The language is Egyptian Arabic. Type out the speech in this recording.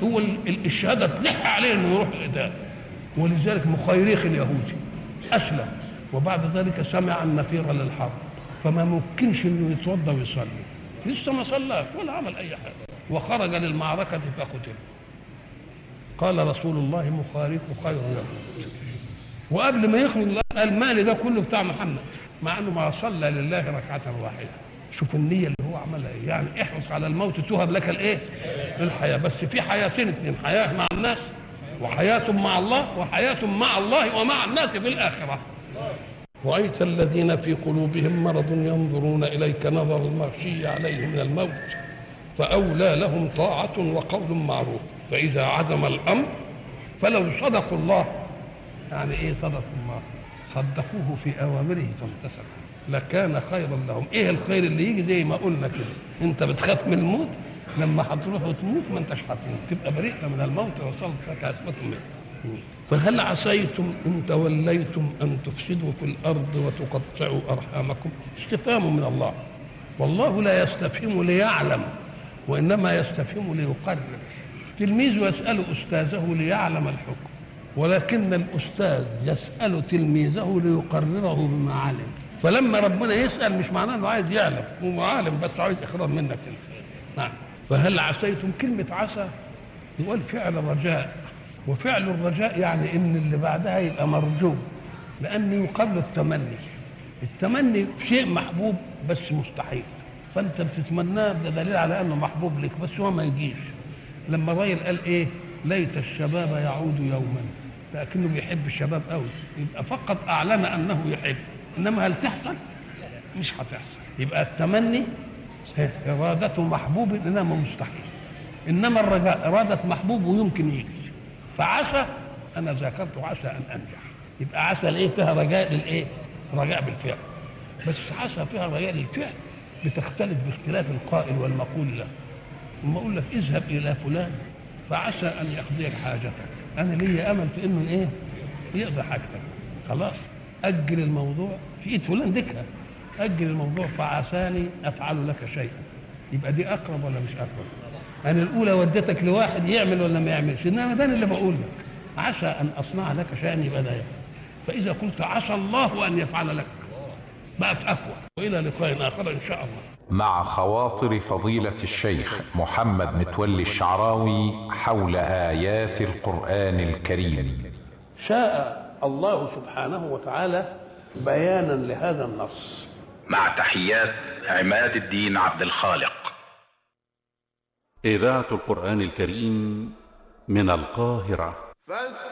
هو ال- ال- الشهاده تلح عليه انه يروح القتال ولذلك مخيريخ اليهودي اسلم وبعد ذلك سمع النفير للحرب فما ممكنش انه يتوضا ويصلي لسه ما صلاش ولا عمل اي حاجه وخرج للمعركه فقتل قال رسول الله مخاريق خير يهود وقبل ما يخرج قال المال ده كله بتاع محمد مع انه ما صلى لله ركعه واحده شوف النية اللي هو عملها ايه يعني احرص على الموت تهب لك الايه الحياة بس في حياتين اثنين حياة مع الناس وحياة مع الله وحياة مع الله ومع الناس في الآخرة رأيت الذين في قلوبهم مرض ينظرون إليك نظر المغشي عليه من الموت فأولى لهم طاعة وقول معروف فإذا عزم الأمر فلو صدقوا الله يعني إيه صدقوا الله صدقوه في أوامره فامتثلوا لكان خيرا لهم ايه الخير اللي يجي زي ما قلنا كده انت بتخاف من الموت لما هتروح وتموت ما انتش هتموت تبقى بريئة من الموت وصلت لك عصمة منه فهل عسيتم ان توليتم ان تفسدوا في الارض وتقطعوا ارحامكم استفهام من الله والله لا يستفهم ليعلم وانما يستفهم ليقرر تلميذ يسال استاذه ليعلم الحكم ولكن الاستاذ يسال تلميذه ليقرره بما علم فلما ربنا يسال مش معناه انه عايز يعلم هو عالم بس عايز اقرار منك انت نعم فهل عسيتم كلمه عسى يقول فعل رجاء وفعل الرجاء يعني ان اللي بعدها يبقى مرجو لان يقابل التمني التمني شيء محبوب بس مستحيل فانت بتتمناه ده دليل على انه محبوب لك بس هو ما يجيش لما الراجل قال ايه ليت الشباب يعود يوما لكنه بيحب الشباب قوي يبقى فقط اعلن انه يحب انما هل تحصل مش هتحصل يبقى التمني إرادة محبوب إنما مستحيل إنما الرجاء إرادة محبوب ويمكن يجي فعسى أنا ذاكرت عسى أن أنجح يبقى عسى الإيه فيها رجاء للإيه؟ رجاء بالفعل بس عسى فيها رجاء للفعل بتختلف باختلاف القائل والمقول له لما أقول لك اذهب إلى فلان فعسى أن يقضيك حاجتك أنا لي أمل في إنه إيه؟ يقضي حاجتك خلاص أجل الموضوع في إيد فلان دكها أجل الموضوع فعساني أفعل لك شيئا يبقى دي أقرب ولا مش أقرب أنا الأولى وديتك لواحد يعمل ولا ما يعملش إنما ده اللي بقول لك عسى أن أصنع لك شيئا يبقى ده يفعل. فإذا قلت عسى الله أن يفعل لك بقت أقوى وإلى لقاء آخر إن شاء الله مع خواطر فضيلة الشيخ محمد متولي الشعراوي حول آيات القرآن الكريم شاء الله سبحانه وتعالى بيانا لهذا النص مع تحيات عماد الدين عبد الخالق إذاعة القرآن الكريم من القاهرة فاستمعوا